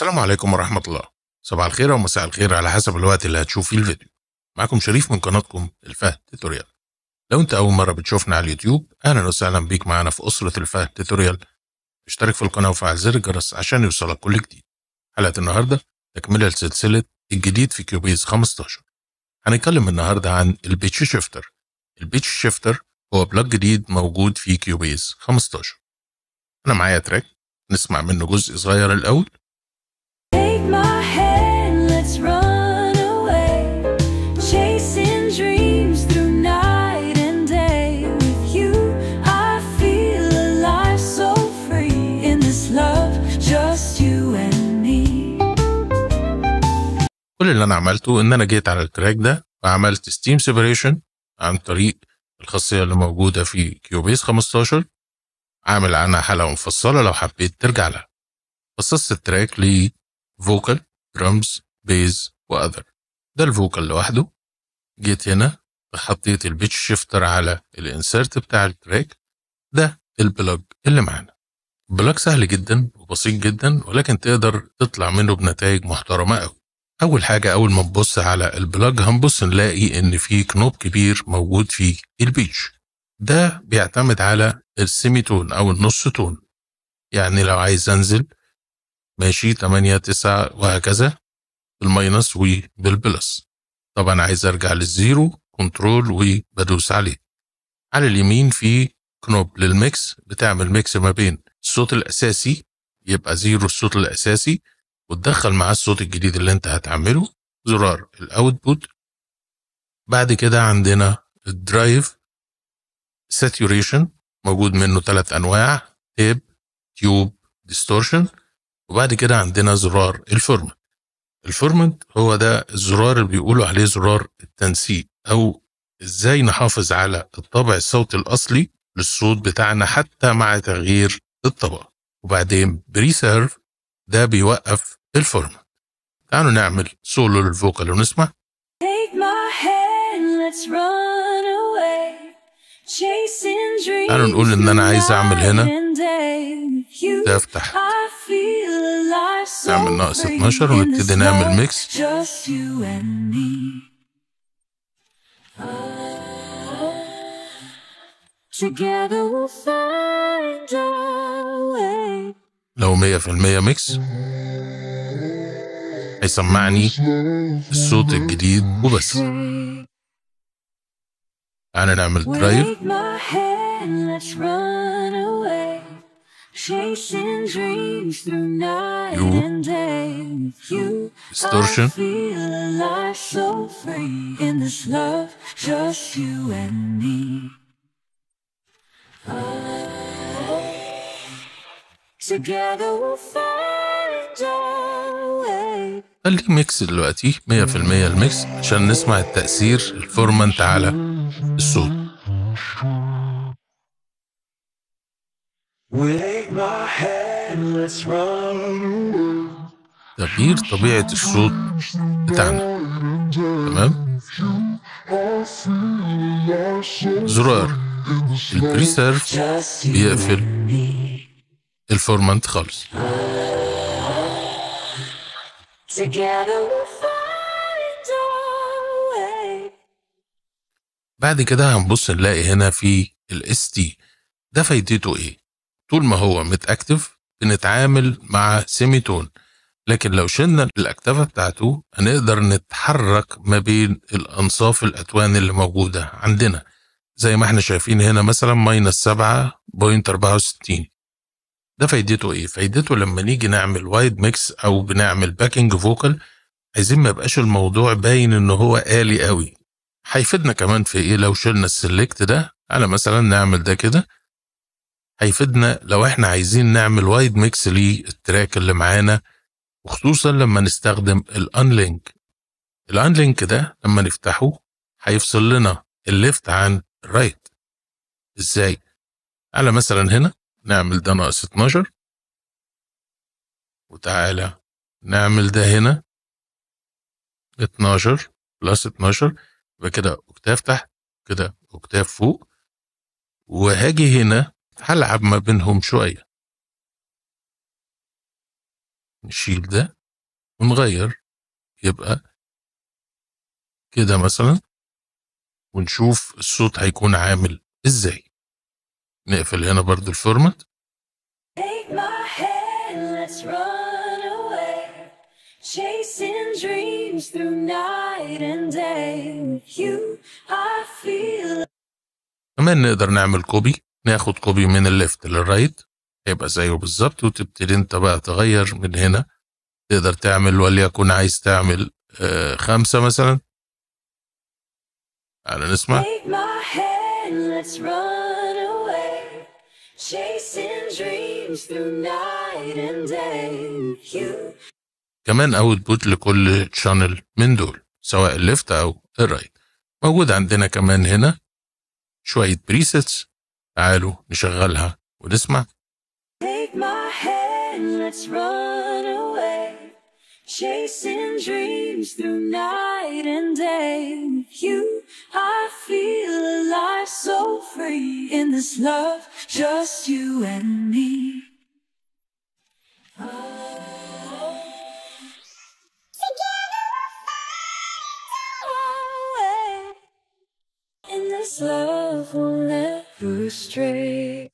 السلام عليكم ورحمة الله صباح الخير أو مساء الخير على حسب الوقت اللي هتشوف فيه الفيديو معكم شريف من قناتكم الفهد توتوريال لو انت أول مرة بتشوفنا على اليوتيوب أهلا وسهلا بيك معانا في أسرة الفهد توتوريال اشترك في القناة وفعل زر الجرس عشان يوصلك كل جديد حلقة النهاردة تكملة لسلسلة الجديد في كيوبيز 15 هنتكلم النهاردة عن البيتش شيفتر البيتش شيفتر هو بلاج جديد موجود في كيوبيز 15 أنا معايا تراك نسمع منه جزء صغير الأول Take my hand, let's run away. Chasing dreams through night and day. With you, I feel alive, so free. In this love, just you and me. كل اللي انا عملته ان انا جيت على التراك ده وعملت ستيم سيبريشن عن طريق الخاصيه اللي موجوده في كيوبيس 15 عامل عنها حلقه مفصله لو حبيت ترجع لها خصصت التراك لفوكال درمز بيز واذر ده الفوكال لوحده جيت هنا حطيت البيتش شيفتر على الانسيرت بتاع التراك ده البلج اللي معانا البلج سهل جدا وبسيط جدا ولكن تقدر تطلع منه بنتائج محترمه قوي اول حاجه اول ما نبص على البلاج هنبص نلاقي ان في كنوب كبير موجود في البيتش ده بيعتمد على السيميتون او النص تون يعني لو عايز انزل ماشي 8 9 وهكذا بالماينس وبالبلس طبعا عايز ارجع للزيرو كنترول وبدوس عليه على اليمين في كنوب للميكس بتعمل ميكس ما بين الصوت الاساسي يبقى زيرو الصوت الاساسي وتدخل معاه الصوت الجديد اللي انت هتعمله زرار الاوتبوت بعد كده عندنا الدرايف ساتوريشن موجود منه ثلاث انواع تيب تيوب ديستورشن وبعد كده عندنا زرار الفورمنت الفورمنت هو ده الزرار اللي بيقولوا عليه زرار التنسيق او ازاي نحافظ على الطابع الصوتي الاصلي للصوت بتاعنا حتى مع تغيير الطبقه وبعدين بريسيرف ده بيوقف الفورمنت تعالوا نعمل سولو للفوكال ونسمع Take my hand, let's run away. Chasing dreams تعالوا نقول إن أنا عايز أعمل هنا through night and day. With you, ده افتح I feel alive, so نعمل ناقص free. 12 In ونبتدي this نعمل love, ميكس Just you and me. Together we'll find our way. لو 100% ميكس هيسمعني الصوت الجديد وبس تعالى نعمل درايف Take my hand, let's run away. Chasing dreams through night You. and day. With you, Distortion. I feel alive, so free. In this love, just you and me. Together we'll find our way. خليه ميكس دلوقتي 100% الميكس عشان نسمع التأثير الفورمنت على الصوت Take my hand, let's run. تغيير طبيعة الصوت بتاعنا تمام زرار البريسيرف Just you بيقفل and me. الفورمنت خالص Together we'll find our way. بعد كده هنبص نلاقي هنا في الاس تي ده فايدته ايه طول ما هو متاكتف بنتعامل مع سيميتون لكن لو شلنا الاكتفه بتاعته هنقدر نتحرك ما بين الانصاف الاتوان اللي موجوده عندنا زي ما احنا شايفين هنا مثلا ماينس 7.64 ده فايدته ايه فايدته لما نيجي نعمل وايد ميكس او بنعمل باكينج فوكال عايزين ما يبقاش الموضوع باين ان هو آلي قوي هيفيدنا كمان في ايه لو شلنا السلكت ده على مثلا نعمل ده كده هيفيدنا لو احنا عايزين نعمل وايد ميكس للتراك اللي معانا وخصوصا لما نستخدم الانلينك الانلينك ده لما نفتحه هيفصل لنا الليفت عن الرايت ازاي على مثلا هنا نعمل ده ناقص 12 وتعالى نعمل ده هنا 12 بلس 12 يبقى كده اوكتاف تحت كده اوكتاف فوق وهاجي هنا هلعب ما بينهم شويه نشيل ده ونغير يبقى كده مثلا ونشوف الصوت هيكون عامل ازاي نقفل هنا برضو الفورمات Take my hand, let's run away. Chasing dreams through night and day. With you, I feel كمان نقدر نعمل كوبي ناخد كوبي من الليفت للرايت هيبقى زيه بالظبط وتبتدي انت بقى تغير من هنا تقدر تعمل وليكن عايز تعمل آه خمسة مثلا تعالى نسمع Take my hand, let's run away. Chasing dreams through night and day. With you, كمان اوتبوت لكل شانل من دول سواء الليفت او الرايت موجود عندنا كمان هنا شوية بريسيتس تعالوا نشغلها ونسمع Take my hand, let's run away. Chasing dreams through night and day. With you, I feel alive, so free in this love, just you and me. Away. In this love, we'll never stray.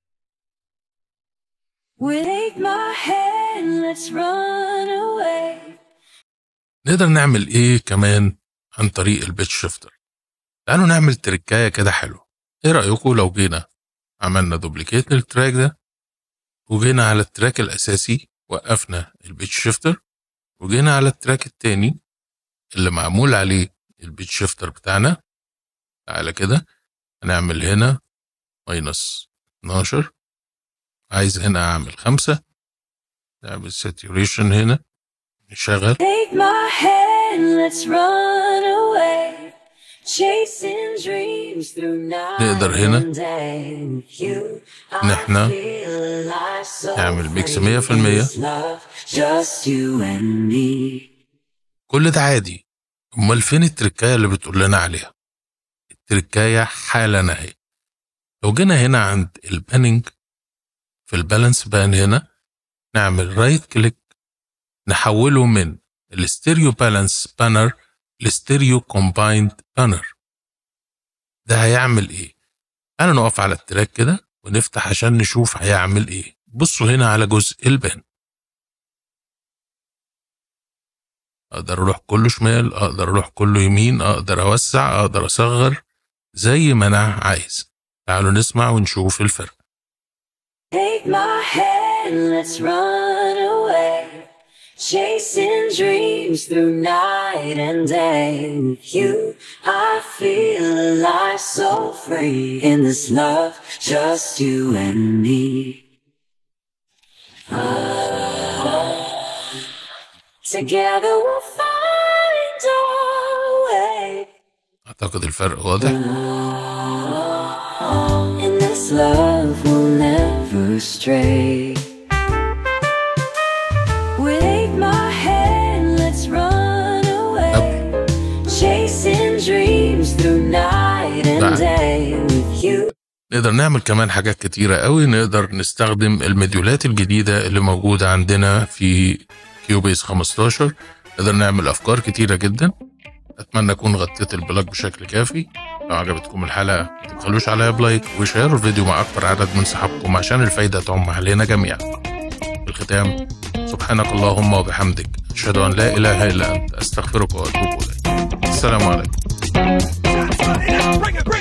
We take my hand, let's run away. نقدر نعمل ايه كمان عن طريق البيتش شيفتر تعالوا نعمل تركاية كده حلوة ايه رأيكم لو جينا عملنا دوبليكيت للتراك ده وجينا على التراك الأساسي وقفنا البيتش شيفتر وجينا على التراك التاني اللي معمول عليه البيتش شيفتر بتاعنا تعالى كده هنعمل هنا ماينس 12 عايز هنا اعمل خمسة نعمل ساتوريشن هنا نشغل Take my hand, let's run away. Chasing dreams through night نقدر هنا and day. With you, إن إحنا I feel alive, so نعمل ميكس free مية في المية. in this love, just you and me. كل ده عادي امال فين التركايه اللي بتقول لنا عليها التركايه حالا اهي لو جينا هنا عند الباننج في البالانس بان هنا نعمل رايت كليك نحوله من الستيريو بالانس بانر لستيريو كومبايند بانر ده هيعمل ايه انا نقف على التراك كده ونفتح عشان نشوف هيعمل ايه بصوا هنا على جزء البان اقدر اروح كله شمال اقدر اروح كله يمين اقدر اوسع اقدر اصغر زي ما انا عايز تعالوا نسمع ونشوف الفرق Take my hand, let's run away. Chasing dreams through night and day. With you, I feel alive, so free in this love, just you and me. Together we'll find our way. اعتقد الفرق واضح In this love, we'll never stray. Take my hand, let's run away. Chasing dreams through night and نعم. day with you. نقدر نعمل كمان حاجات كتيرة قوي نقدر نستخدم المديولات الجديدة اللي موجودة عندنا في كيوبيس 15 نقدر نعمل أفكار كتيرة جدا أتمنى أكون غطيت البلاج بشكل كافي لو عجبتكم الحلقة ما تبخلوش عليها بلايك وشيروا الفيديو مع أكبر عدد من صحابكم عشان الفايدة تعم علينا جميعا في الختام سبحانك اللهم وبحمدك أشهد أن لا إله إلا أنت أستغفرك وأتوب إليك السلام عليكم Bring it, bring